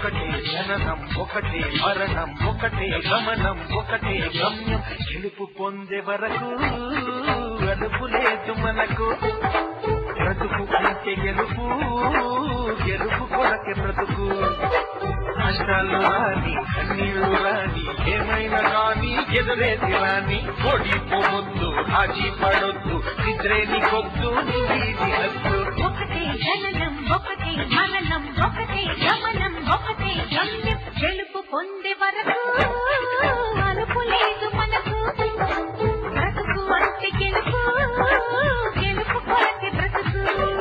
ఒకటే జననం ఒకటే మరణం ఒకటే గమనం ఒకటే గమ్యం గెలుపు పొందే వరకు అలుపు లేదు మనకు బ్రతుకు అంటే గెలుపు గెలుపు కొరకే బ్రతుకు కష్టాలు రాని కన్నీళ్లు రాని ఏమైనా కానీ ఎదురేది రాని ఓడిపోవద్దు రాజీ పడొద్దు నిద్రేని కొద్దు నీది హద్దు ఒకటే జననం ఒకటే మరణం ఒకటే గమనం ఒకటే గమ్యం గెలుపు పొందే వరకు అలుపు లేదు మనకు బ్రతుకు అంటే గెలుపు గెలుపు కొరకే బ్రతుకు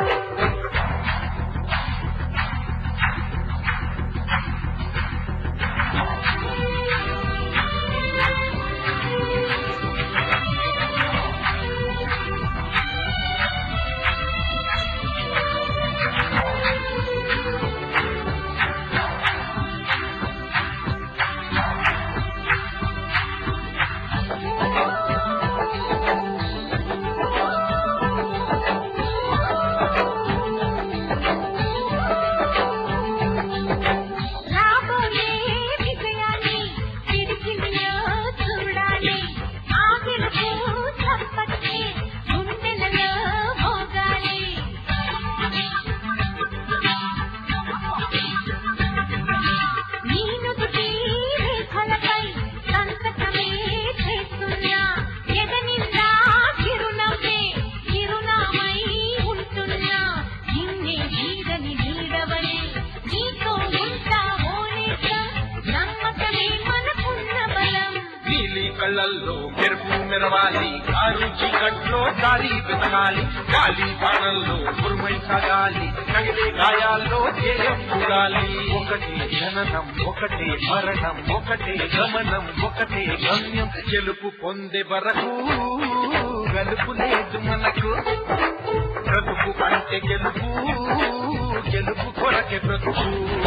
రాబోయే విజయాన్ని తిరిగిలో చూడాలి ఆ గెలుపు చప్పటి గుండెలలో మోగాలి నీ నుదుటి రేఖలపై సంతకమే చేస్తున్నా ఎదనిందా చిరునవ్వే చిరునామై ఉంటున్నా నిన్నే వీడని నీడవని నీతో ఉంటా ఓలేక నమ్మకమే మనకున్న బలం నీలి కళ్ళల్లో మెరుపు మెరవాలి కారు చీకట్లో దారి వెతకాలి గాలి బాణల్లో ఉరుమై సాగాలి కగిలే గాయాల్లో ధ్యేయం చూడాలి ఒకటే జననం ఒకటే మరణం ఒకటే గమనం ఒకటే గమ్యం గెలుపు పొందే వరకు గలుపు లేదు మనకు బ్రతుకు అంటే గెలుపు గెలుపు కొరకే బ్రతుకు